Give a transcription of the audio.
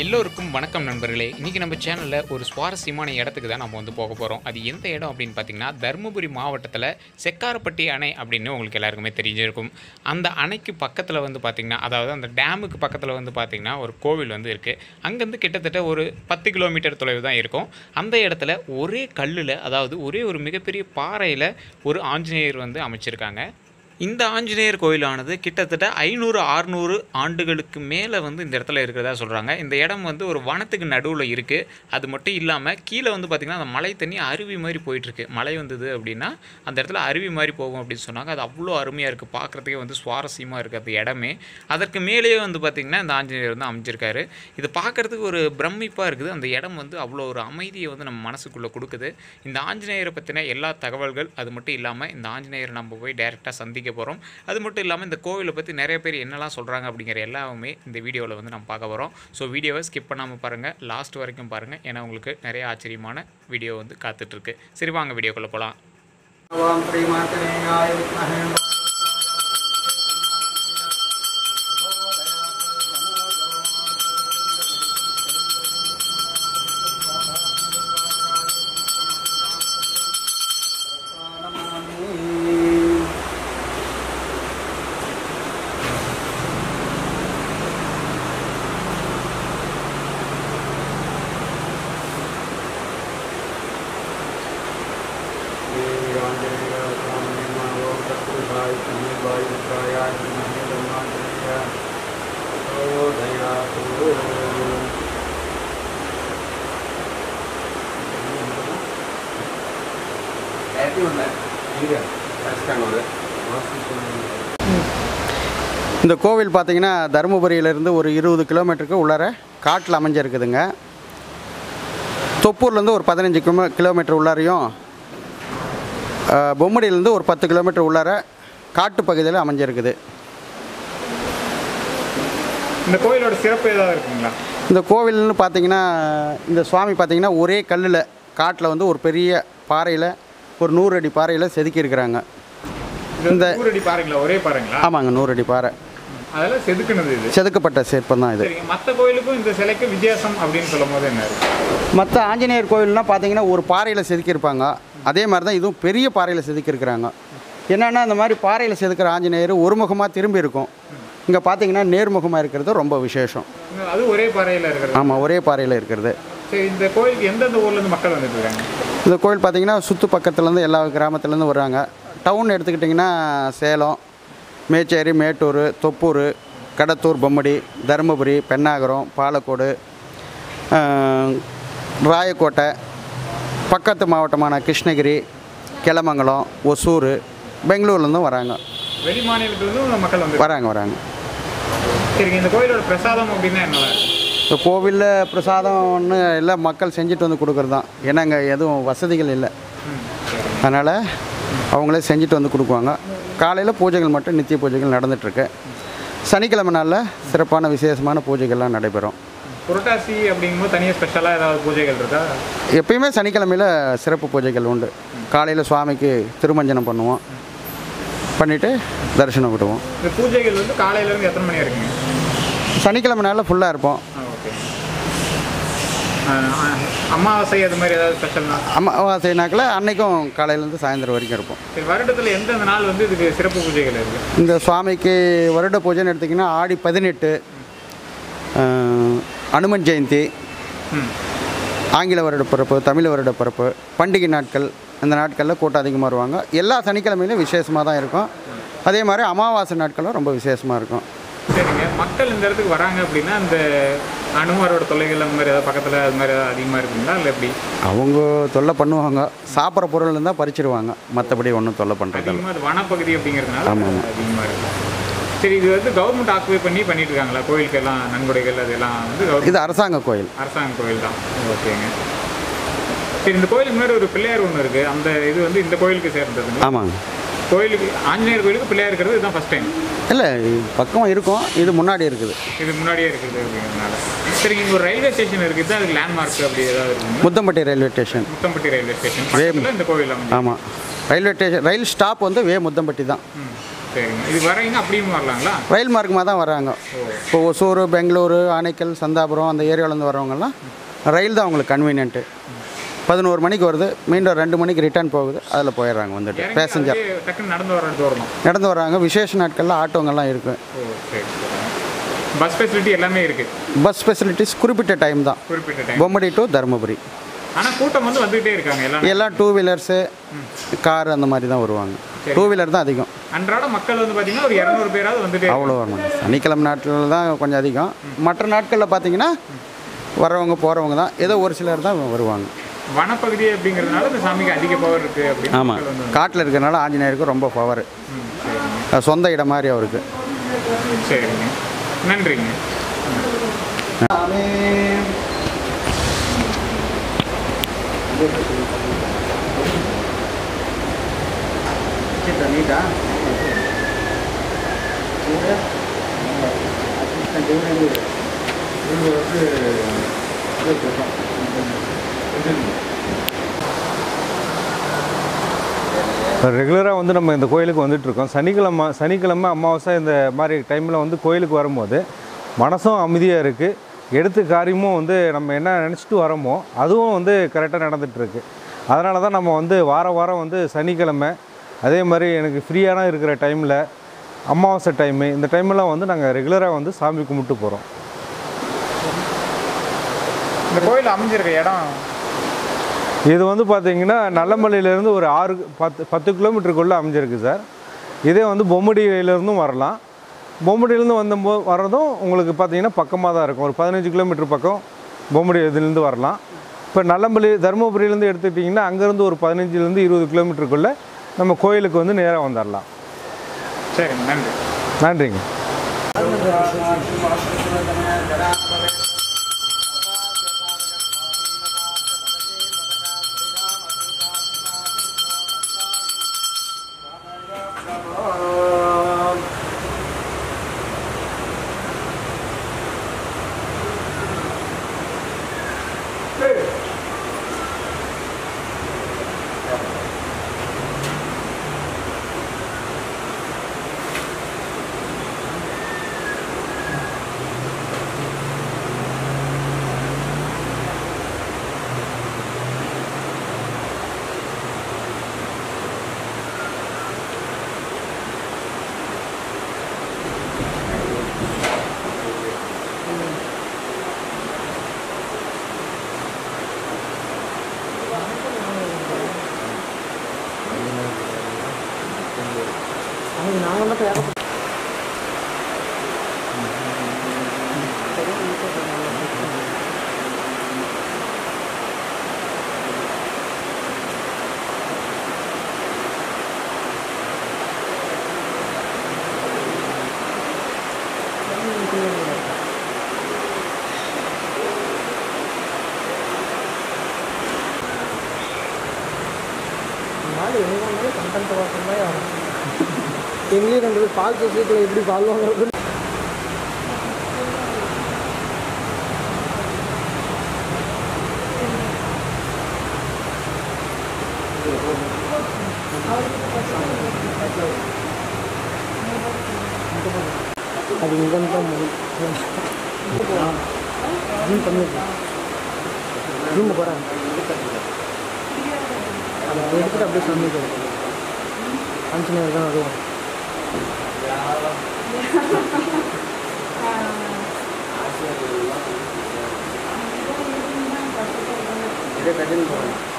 எல்லோருக்கும் வணக்கம் நண்பர்களே இன்றைக்கி நம்ம சேனலில் ஒரு சுவாரஸ்யமான இடத்துக்கு தான் நம்ம வந்து போக போகிறோம் அது எந்த இடம் அப்படின்னு பார்த்தீங்கன்னா தருமபுரி மாவட்டத்தில் செக்காரப்பட்டி அணை அப்படின்னு உங்களுக்கு எல்லாருக்குமே தெரிஞ்சிருக்கும் அந்த அணைக்கு பக்கத்தில் வந்து பார்த்திங்கன்னா அதாவது அந்த டேமுக்கு பக்கத்தில் வந்து பார்த்திங்கன்னா ஒரு கோவில் வந்து இருக்குது அங்கேருந்து கிட்டத்தட்ட ஒரு பத்து கிலோமீட்டர் தொலைவு தான் இருக்கும் அந்த இடத்துல ஒரே கல்லில் அதாவது ஒரே ஒரு மிகப்பெரிய பாறையில் ஒரு ஆஞ்சநேயர் வந்து அமைச்சிருக்காங்க இந்த ஆஞ்சநேயர் கோயிலானது கிட்டத்தட்ட ஐநூறு ஆறுநூறு ஆண்டுகளுக்கு மேலே வந்து இந்த இடத்துல இருக்கிறதா சொல்கிறாங்க இந்த இடம் வந்து ஒரு வனத்துக்கு நடுவில் இருக்குது அது மட்டும் இல்லாமல் கீழே வந்து பார்த்திங்கன்னா அந்த மலை தண்ணி அருவி மாதிரி போயிட்டுருக்கு மழை வந்தது அப்படின்னா அந்த இடத்துல அருவி மாதிரி போகும் அப்படின்னு சொன்னாங்க அது அவ்வளோ அருமையாக இருக்குது பார்க்குறதுக்கே வந்து சுவாரஸ்யமாக இருக்குது அந்த இடமே அதற்கு மேலேயே வந்து பார்த்திங்கன்னா இந்த ஆஞ்சநேயர் வந்து அமைஞ்சிருக்காரு இது பார்க்குறதுக்கு ஒரு பிரமிப்பாக இருக்குது அந்த இடம் வந்து அவ்வளோ ஒரு அமைதியை வந்து நம்ம மனசுக்குள்ளே கொடுக்குது இந்த ஆஞ்சநேயரை பற்றின எல்லா தகவல்கள் அது மட்டும் இல்லாமல் இந்த ஆஞ்சநேயரை நம்ம போய் டைரெக்டாக சந்திக்க போகிறோம் அது மட்டும் இல்லாமல் இந்த கோவிலை பற்றி நிறைய பேர் என்னெல்லாம் சொல்கிறாங்க அப்படிங்கிற எல்லாமே இந்த வீடியோவில் வந்து நம்ம பார்க்க போகிறோம் ஸோ வீடியோவை ஸ்கிப் பண்ணாமல் பாருங்கள் லாஸ்ட் வரைக்கும் பாருங்கள் ஏன்னா உங்களுக்கு நிறைய ஆச்சரியமான வீடியோ வந்து காத்துட்ருக்கு சரி வாங்க வீடியோக்குள்ளே போகலாம் ஓம் ஸ்ரீமாத்தனேயாய வித்மஹே இந்த கோவில் பார்த்தீங்கன்னா தருமபுரியிலேருந்து ஒரு இருபது கிலோமீட்டருக்கு உள்ளார காட்டில் அமைஞ்சிருக்குதுங்க தொப்பூர்லேருந்து ஒரு பதினஞ்சு கிலோ கிலோமீட்டர் உள்ளாரையும் அஹ், பொம்மடியிலேருந்து ஒரு பத்து கிலோமீட்டர் உள்ளார காட்டு பகுதியில் அமைஞ்சிருக்குது இந்த கோயிலோட சிறப்பு ஏதாவது இருக்குங்களா இந்த கோவில்னு பார்த்தீங்கன்னா இந்த சுவாமி பார்த்தீங்கன்னா ஒரே கல்லில் காட்டில் வந்து ஒரு பெரிய பாறையில் ஒரு நூறு அடி பாறையில் செதுக்கி இருக்கிறாங்க இந்த ஊரடி பாருங்களா ஒரே பாருங்களா ஆமாங்க நூறு அடி பாறை அதெல்லாம் செதுக்குனது இது செதுக்கப்பட்ட சிற்பம் தான் இது சரிங்க மற்ற கோயிலுக்கும் இந்த சிலைக்கு வித்தியாசம் அப்படின்னு சொல்லும் போது என்ன இருக்கு மற்ற ஆஞ்சநேயர் கோவில்லாம் பார்த்தீங்கன்னா ஒரு பாறையில் செதுக்கியிருப்பாங்க அதே மாதிரி தான் இதுவும் பெரிய பாறையில் செதுக்கியிருக்கிறாங்க என்னென்னா இந்த மாதிரி பாறையில் செதுக்கிற ஆஞ்சநேயர் ஒருமுகமாக திரும்பி இருக்கும் இங்கே பார்த்தீங்கன்னா நேர்முகமாக இருக்கிறது ரொம்ப விசேஷம் அது ஒரே பாறையில் இருக்கிறது ஆமாம் ஒரே பாறையில் இருக்கிறது சரி இந்த கோயிலுக்கு எந்தெந்த ஊர்லேருந்து மக்கள் வந்துட்டு இருக்காங்க இந்த கோயில் பார்த்தீங்கன்னா சுற்று பக்கத்துலேருந்து எல்லா கிராமத்துலேருந்து வர்றாங்க டவுன் எடுத்துக்கிட்டிங்கன்னா சேலம் மேச்சேரி மேட்டூர் தொப்பூர் கடத்தூர் பொம்மடி தருமபுரி பெண்ணாகரம் பாலக்கோடு ஆஹ், ராயக்கோட்டை பக்கத்து மாவட்டமான கிருஷ்ணகிரி கிளமங்கலம் ஒசூர் பெங்களூர்லேருந்தும் வராங்க வெளி மாநிலத்திலிருந்தும் மக்கள் வந்து வராங்க வராங்க சரிங்க இந்த கோயிலோட பிரசாதம் அப்படின்னா என்னவா இந்த கோவிலில் பிரசாதம் ஒன்று எல்லாம் மக்கள் செஞ்சுட்டு வந்து கொடுக்குறது தான் ஏன்னா இங்கே எதுவும் வசதிகள் இல்லை அதனால் அவங்களே செஞ்சுட்டு வந்து கொடுக்குவாங்க காலையில் பூஜைகள் மட்டும் நித்திய பூஜைகள் நடந்துகிட்ருக்கு சனிக்கிழமை நாளில் சிறப்பான விசேஷமான பூஜைகள்லாம் நடைபெறும் புரட்டாசி அப்படிங்கும்போது தனியாக ஸ்பெஷலாக ஏதாவது பூஜைகள் இருக்கா எப்பயுமே சனிக்கிழமையில் சிறப்பு பூஜைகள் உண்டு காலையில் சுவாமிக்கு திருமஞ்சனம் பண்ணுவோம் பண்ணிவிட்டு தரிசனம் விடுவோம் இந்த பூஜைகள் வந்து காலையிலேருந்து எத்தனை மணி இருக்குங்க சனிக்கிழமை நாளில் ஃபுல்லாக இருப்போம் ஆ ஓகே அமாவாசை அது மாதிரி ஏதாவது ஸ்பெஷல்னா அமாவாசைனாக்கில் அன்னைக்கும் காலையிலேருந்து சாயந்தரம் வரைக்கும் இருப்போம் சரி வருடத்தில் எந்தெந்த நாள் வந்து இதுக்கு சிறப்பு பூஜைகள் இருக்குது இந்த சுவாமிக்கு வருட பூஜைன்னு எடுத்திங்கன்னா ஆடி பதினெட்டு ஆஹ், அனுமன் ஜெயந்தி ம் ஆங்கில வருட பிறப்பு தமிழ் வருட பிறப்பு பண்டிகை நாட்கள் இந்த நாட்களில் கூட்டம் அதிகமாக வருவாங்க எல்லா சனிக்கிழமையிலும் விசேஷமாக தான் இருக்கும் அதே மாதிரி அமாவாசை நாட்களும் ரொம்ப விசேஷமாக இருக்கும் சரிங்க மக்கள் இந்த இடத்துக்கு வராங்க அப்படின்னா இந்த அனுமாரோட தொல்லைகள் அந்த மாதிரி ஏதாவது பக்கத்தில் அது மாதிரி ஏதாவது அதிகமாக இருக்குங்களா இல்லை எப்படி அவங்க தொல்லை பண்ணுவாங்க சாப்பிட்ற பொருள் இருந்தால் பறிச்சிடுவாங்க மற்றபடி ஒன்றும் தொல்லை பண்ணுறதில்ல அதிகமாக அது வனப்பகுதி அப்படிங்கிறதுனால ஆமாம், ஆமாம். அதிகமாக இருக்கும் சரி இது வந்து கவர்மெண்ட் ஆக்குபை பண்ணி பண்ணிட்டு இருக்காங்களா கோயிலுக்கு எல்லாம் நன்கொடைகள் அதெல்லாம் வந்து கவர்மெண்ட் இது அரசாங்க கோயில் அரசாங்க கோயில் தான் ஓகேங்க சரி இந்த கோயிலுக்கு முன்னாடி ஒரு பிள்ளையார் ஒன்று இருக்குது அந்த இது வந்து இந்த கோயிலுக்கு சேர்ந்ததுங்க ஆமாங்க கோயிலுக்கு ஆஞ்சநேயர் கோயிலுக்கு பிள்ளையார் இருக்கிறது இதுதான் ஃபஸ்ட் டைம் இல்லை பக்கம் இருக்கும் இது முன்னாடி இருக்குது இது முன்னாடியே இருக்குது அப்படிங்கிறதுனால சரிங்க இங்கே ஒரு ரயில்வே ஸ்டேஷன் இருக்குது அதுக்கு லேண்ட்மார்க் அப்படி ஏதாவது இருக்குங்க Muthampatti railway station Muthampatti railway station வே- பக்கத்தில் இந்த கோயில் அமைஞ்சு ஆமாம் ரயில்வே ஸ்டேஷன் ரயில் ஸ்டாப் வந்து வே முத்தம்பட்டி தான் சரிங்க இது வரீங்க அப்படியும் வரலாங்களா ரயில் மார்க்கமாக தான் வராங்க இப்போ ஒசூர் பெங்களூரு ஆனைக்கல் சந்தாபுரம் அந்த ஏரியாவிலேருந்து வரவங்கெல்லாம் ரயில் தான் அவங்களுக்கு கன்வீனியன்ட்டு பதினோரு மணிக்கு வருது மீண்டும் ரெண்டு மணிக்கு ரிட்டர்ன் போகுது அதில் போயிடுறாங்க வந்துட்டு இறங்கி பேசஞ்சர் அப்படியே டக்குன்னு நடந்து வர்றது வரணும் நடந்து வராங்க விசேஷ நாட்களில் ஆட்டோங்கெல்லாம் இருக்குது ஓ சரி பஸ் ஃபெசிலிட்டி எல்லாமே இருக்கு பஸ் ஃபெசிலிட்டிஸ் குறிப்பிட்ட டைம் தான் குறிப்பிட்ட டைம் பொம்மடி டு தருமபுரி ஆனால் கூட்டம் வந்து வந்துகிட்டே இருக்காங்க எல்லாம் எல்லாம் டூ வீலர்ஸு கார் அந்த மாதிரி தான் வருவாங்க டூ வீலர் தான் அதிகம் அன்றாட மக்கள் வந்து பார்த்தீங்கன்னா ஒரு இரநூறு பேராவது வந்துட்டே அவ்வளோ வரணும் சனிக்கிழமை நாட்களில் தான் கொஞ்சம் அதிகம் மற்ற நாட்களில் பார்த்தீங்கன்னா வரவங்க போகிறவங்க தான் ஏதோ ஒரு சிலர் தான் வருவாங்க வனப்பகுதி அப்படிங்கிறதுனால இந்த சாமிக்கு அதிக பவர் இருக்கு அப்படின்னு ஆமாம் மக்கள் வந்து காட்டில் இருக்கிறனால ஆஞ்சநேயருக்கு ரொம்ப பவர் ம், சரிங்க சொந்த இடம் மாதிரி அவருக்கு சரிங்க நன்றிங்க இப்போ ரெகுலராக வந்து நம்ம இந்த கோயிலுக்கு வந்துட்டுருக்கோம் சனிக்கிழமை சனிக்கிழமை அமாவாசை இந்த மாதிரி டைமில் வந்து கோயிலுக்கு வரும்போது மனசும் அமைதியாக இருக்குது எடுத்த காரியமும் வந்து நம்ம என்ன நினச்சிட்டு வரோமோ அதுவும் வந்து கரெக்டாக நடந்துகிட்ருக்கு அதனால தான் நம்ம வந்து வார வாரம் வந்து சனிக்கிழமை அதே மாதிரி எனக்கு ஃப்ரீயான இருக்கிற டைமில் அமாவாசை டைமு இந்த டைமெல்லாம் வந்து நாங்கள் ரெகுலராக வந்து சாமி கும்பிட்டு போகிறோம் இந்த கோயில் அமைஞ்சிருக்க இடம் இது வந்து பார்த்தீங்கன்னா நல்லமல்லியிலேருந்து ஒரு ஆறு பத்து பத்து கிலோமீட்டருக்குள்ளே அமைஞ்சிருக்கு சார் இதே வந்து பொம்மடியிலேருந்தும் வரலாம் பொம்மடியிலேருந்து வந்தபோ வர்றதும் உங்களுக்கு பார்த்தீங்கன்னா பக்கமாக தான் இருக்கும் ஒரு பதினஞ்சு கிலோமீட்டர் பக்கம் பொம்மடி இதுலேருந்து வரலாம் இப்போ நல்லம்பள்ளி தருமபுரியிலேருந்து எடுத்துக்கிட்டிங்கன்னா அங்கேருந்து ஒரு பதினஞ்சுலேருந்து இருபது கிலோமீட்டருக்குள்ளே நம்ம கோயிலுக்கு வந்து நேராக வந்துடலாம் சரிங்க நன்றி நன்றிங்க நாள் எங்கே வந்தாலும் கண்டென்ட் வாசம் தான் வரும் எங்கேயும் ரெண்டு பேர் பால் சொசைட்டியில் எப்படி பால் வாங்குறது அது இங்கே தான் ஜூம் பண்ணிருக்கேன் ஜூம் போகிறேன் அதை எடுத்துட்டு அப்படியே சமைக்கிறேன் ஆஞ்சநேயர் தான் வருவோம் இதே கட்டிங் போகிறேன்